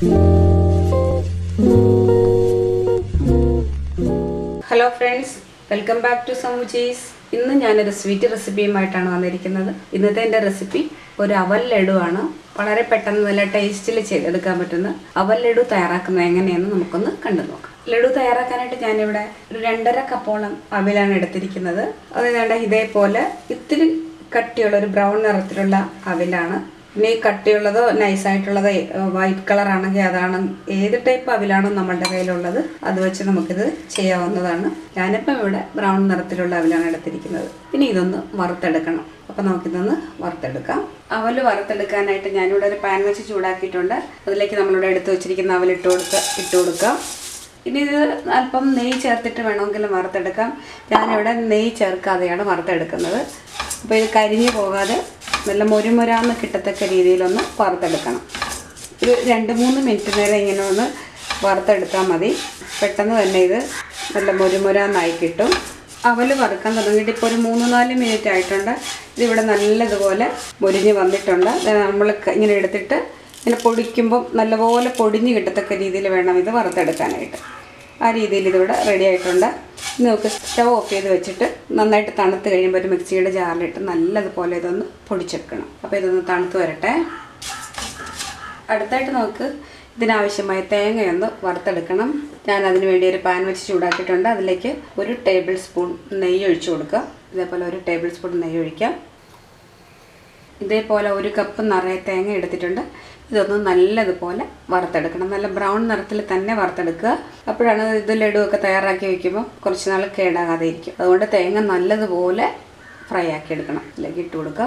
hello friends welcome back to സമൂച്ചീസ് ഇന്ന് ഞാനൊരു സ്വീറ്റ് റെസിപ്പിയുമായിട്ടാണ് വന്നിരിക്കുന്നത് ഇന്നത്തെ എൻ്റെ റെസിപ്പി ഒരു അവൽ ലഡു ആണ് വളരെ പെട്ടെന്ന് നല്ല ടേസ്റ്റിൽ ചെയ്തെടുക്കാൻ പറ്റുന്ന അവൽ ലഡു തയ്യാറാക്കുന്നത് എങ്ങനെയെന്ന് നമുക്കൊന്ന് കണ്ടു നോക്കാം ലഡു തയ്യാറാക്കാനായിട്ട് ഞാനിവിടെ ഒരു രണ്ടര കപ്പോളം അവിലാണ് എടുത്തിരിക്കുന്നത് അത് വേണ്ട ഇതേപോലെ ഇത്തിരി കട്ടിയുള്ള ഒരു ബ്രൗൺ നിറത്തിലുള്ള അവിലാണ് ഇനി കട്ടിയുള്ളതോ നൈസായിട്ടുള്ളതോ വൈറ്റ് കളർ ആണെങ്കിൽ അതാണ് ഏത് ടൈപ്പ് അവിലാണോ നമ്മളുടെ കയ്യിലുള്ളത് അത് വെച്ച് നമുക്കിത് ചെയ്യാവുന്നതാണ് ഞാനിപ്പം ഇവിടെ ബ്രൗൺ നിറത്തിലുള്ള അവിലാണ് എടുത്തിരിക്കുന്നത് ഇനി ഇതൊന്ന് വറുത്തെടുക്കണം അപ്പം നമുക്കിതൊന്ന് വറുത്തെടുക്കാം അവൽ വറുത്തെടുക്കാനായിട്ട് ഞാനിവിടെ ഒരു പാൻ വെച്ച് ചൂടാക്കിയിട്ടുണ്ട് അതിലേക്ക് നമ്മളിവിടെ എടുത്ത് വെച്ചിരിക്കുന്ന അവൽ ഇട്ട് കൊടുത്ത് ഇട്ട് കൊടുക്കാം ഇനി ഇത് അല്പം നെയ്യ് ചേർത്തിട്ട് വേണമെങ്കിലും വറുത്തെടുക്കാം ഞാനിവിടെ നെയ്യ് ചേർക്കാതെയാണ് വറുത്തെടുക്കുന്നത് അപ്പോൾ ഇത് കരിഞ്ഞു പോകാതെ നല്ല മുരുമുരാന്ന് കിട്ടത്തക്ക രീതിയിലൊന്ന് വറുത്തെടുക്കണം ഒരു രണ്ട് മൂന്ന് മിനിറ്റ് നേരം ഇങ്ങനെ ഒന്ന് വറുത്തെടുത്താൽ മതി പെട്ടെന്ന് തന്നെ ഇത് നല്ല മുരുമുരാന്നായി കിട്ടും അവൽ വറുക്കാൻ തുടങ്ങിയിട്ട് ഇപ്പോൾ ഒരു മൂന്ന് നാല് മിനിറ്റ് ആയിട്ടുണ്ട് ഇതിവിടെ നല്ലതുപോലെ മുരിഞ്ഞ് വന്നിട്ടുണ്ട് നമ്മൾ ഇങ്ങനെ എടുത്തിട്ട് ഇങ്ങനെ പൊടിക്കുമ്പം നല്ലപോലെ പൊടിഞ്ഞ് കിട്ടത്തക്ക രീതിയിൽ വേണം ഇത് വറുത്തെടുക്കാനായിട്ട് ആ രീതിയിൽ ഇതിവിടെ റെഡി ആയിട്ടുണ്ട് ഇനി നമുക്ക് സ്റ്റവ് ഓഫ് ചെയ്ത് വെച്ചിട്ട് നന്നായിട്ട് തണുത്ത് കഴിയുമ്പോൾ ഒരു മിക്സിയുടെ ജാറിലിട്ട് നല്ലതുപോലെ ഇതൊന്ന് പൊടിച്ചെടുക്കണം അപ്പോൾ ഇതൊന്ന് തണുത്ത് വരട്ടെ അടുത്തായിട്ട് നമുക്ക് ഇതിനാവശ്യമായ തേങ്ങയൊന്ന് വറുത്തെടുക്കണം ഞാൻ അതിന് വേണ്ടി ഒരു പാൻ വെച്ച് ചൂടാക്കിയിട്ടുണ്ട് അതിലേക്ക് ഒരു ടേബിൾ സ്പൂൺ നെയ്യ് ഒഴിച്ചു കൊടുക്കുക ഇതേപോലെ ഒരു ടേബിൾ സ്പൂൺ നെയ്യ് ഒഴിക്കാം ഇതേപോലെ ഒരു കപ്പ് നിറയെ തേങ്ങ എടുത്തിട്ടുണ്ട് ഇതൊന്ന് നല്ലതുപോലെ വറുത്തെടുക്കണം നല്ല ബ്രൗൺ നിറത്തിൽ തന്നെ വറുത്തെടുക്കുക അപ്പോഴാണ് ഇത് ലഡുവൊക്കെ തയ്യാറാക്കി വെക്കുമ്പോൾ കുറച്ച് നാൾ കേടാകാതെ ഇരിക്കും അതുകൊണ്ട് തേങ്ങ നല്ലതുപോലെ ഫ്രൈ ആക്കി എടുക്കണം ഇതിലേക്ക് ഇട്ട് കൊടുക്കുക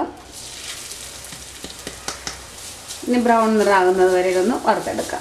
ഇനി ബ്രൗൺ നിറാകുന്നത് വരെ ഇതൊന്ന് വറുത്തെടുക്കാം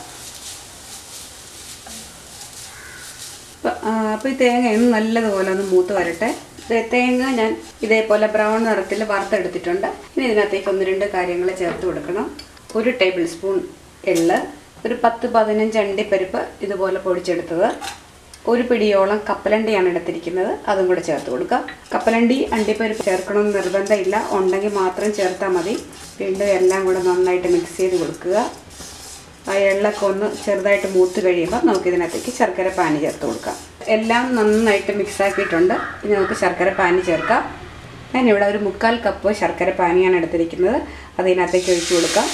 അപ്പോൾ ഈ തേങ്ങ ഒന്ന് നല്ലതുപോലെ ഒന്ന് മൂത്ത് വരട്ടെ ദേ തേങ്ങ ഞാൻ ഇതേപോലെ ബ്രൗൺ നിറത്തിൽ വറുത്തെടുത്തിട്ടുണ്ട് ഇനി ഇതിനകത്തേക്ക് ഒന്ന് രണ്ട് കാര്യങ്ങൾ ചേർത്ത് കൊടുക്കണം ഒരു ടേബിൾ സ്പൂൺ എള്ള് ഒരു പത്ത് പതിനഞ്ച് അണ്ടിപ്പരിപ്പ് ഇതുപോലെ പൊടിച്ചെടുത്തത് ഒരു പിടിയോളം കപ്പലണ്ടിയാണ് എടുത്തിരിക്കുന്നത് അതും കൂടെ ചേർത്ത് കൊടുക്കുക കപ്പലണ്ടി അണ്ടിപ്പരിപ്പ് ചേർക്കണമെന്ന് നിർബന്ധമില്ല ഉണ്ടെങ്കിൽ മാത്രം ചേർത്താൽ മതി വീണ്ടും എല്ലാം കൂടെ നന്നായിട്ട് മിക്സ് ചെയ്ത് കൊടുക്കുക ആ എള്ളൊക്കെ ഒന്ന് ചെറുതായിട്ട് മൂത്ത് കഴിയുമ്പോൾ നമുക്ക് ഇതിനകത്തേക്ക് ശർക്കര പാനി ചേർത്ത് കൊടുക്കാം എല്ലാം നന്നായിട്ട് മിക്സ് ആക്കിയിട്ടുണ്ട് ഇനി നമുക്ക് ശർക്കര പാനി ചേർക്കാം ഞാനിവിടെ ഒരു മുക്കാൽ കപ്പ് ശർക്കര പാനിയാണ് എടുത്തിരിക്കുന്നത് അത് ഇതിനകത്തേക്ക് ഒഴിച്ചു കൊടുക്കാം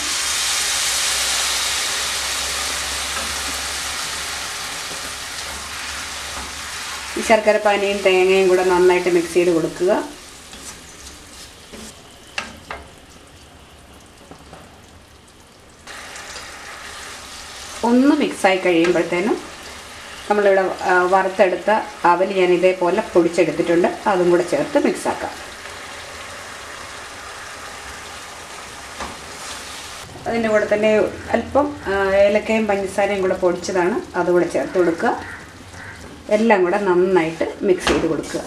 ഈ ശർക്കര പാനിയും തേങ്ങയും കൂടെ നന്നായിട്ട് മിക്സ് ചെയ്ത് കൊടുക്കുക ഒന്ന് മിക്സായി കഴിയുമ്പോഴത്തേനും നമ്മളിവിടെ ആ, വറുത്തെടുത്ത അവൽ ഞാൻ ഇതേപോലെ പൊടിച്ചെടുത്തിട്ടുണ്ട് അതും കൂടെ ചേർത്ത് മിക്സാക്കാം അതിൻ്റെ കൂടെ തന്നെ അല്പം ആ, ഏലക്കയും പഞ്ചസാരയും കൂടെ പൊടിച്ചതാണ് അതുകൂടെ ചേർത്ത് കൊടുക്കുക എല്ലാം കൂടെ നന്നായിട്ട് മിക്സ് ചെയ്ത് കൊടുക്കുക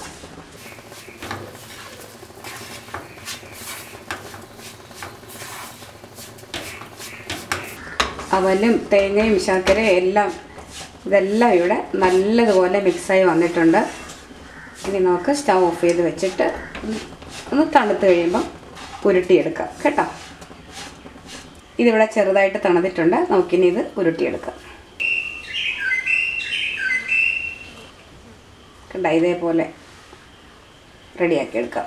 അവലും തേങ്ങയും ശർക്കരയും എല്ലാം ഇതെല്ലാം ഇവിടെ നല്ലതുപോലെ മിക്സായി വന്നിട്ടുണ്ട് ഇനി നമുക്ക് സ്റ്റവ് ഓഫ് ചെയ്ത് വെച്ചിട്ട് ഒന്ന് ഒന്ന് തണുത്ത് കഴിയുമ്പം ഉരുട്ടിയെടുക്കാം കേട്ടോ ഇതിവിടെ ചെറുതായിട്ട് തണുത്തിട്ടുണ്ട് നമുക്കിനി ഇത് ഉരുട്ടിയെടുക്കാം കണ്ട ഇതേപോലെ റെഡിയാക്കി എടുക്കാം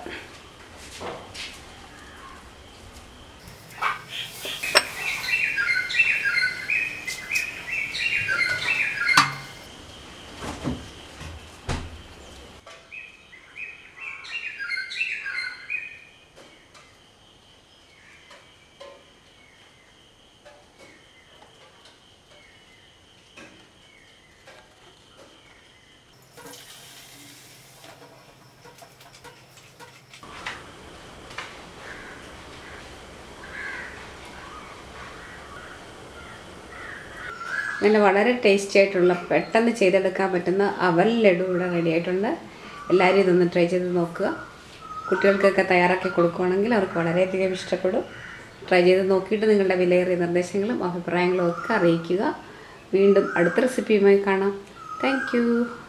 അങ്ങനെ വളരെ ടേസ്റ്റി ആയിട്ടുള്ള പെട്ടെന്ന് ചെയ്തെടുക്കാൻ പറ്റുന്ന അവൽ ലഡു ഇവിടെ റെഡി ആയിട്ടുണ്ട് എല്ലാവരും ഇതൊന്ന് ട്രൈ ചെയ്ത് നോക്കുക കുട്ടികൾക്കൊക്കെ തയ്യാറാക്കി കൊടുക്കുകയാണെങ്കിൽ അവർക്ക് വളരെയധികം ഇഷ്ടപ്പെടും ട്രൈ ചെയ്ത് നോക്കിയിട്ട് നിങ്ങളുടെ വിലയേറിയ നിർദ്ദേശങ്ങളും അഭിപ്രായങ്ങളും ഒക്കെ അറിയിക്കുക വീണ്ടും അടുത്ത റെസിപ്പിയുമായി കാണാം താങ്ക്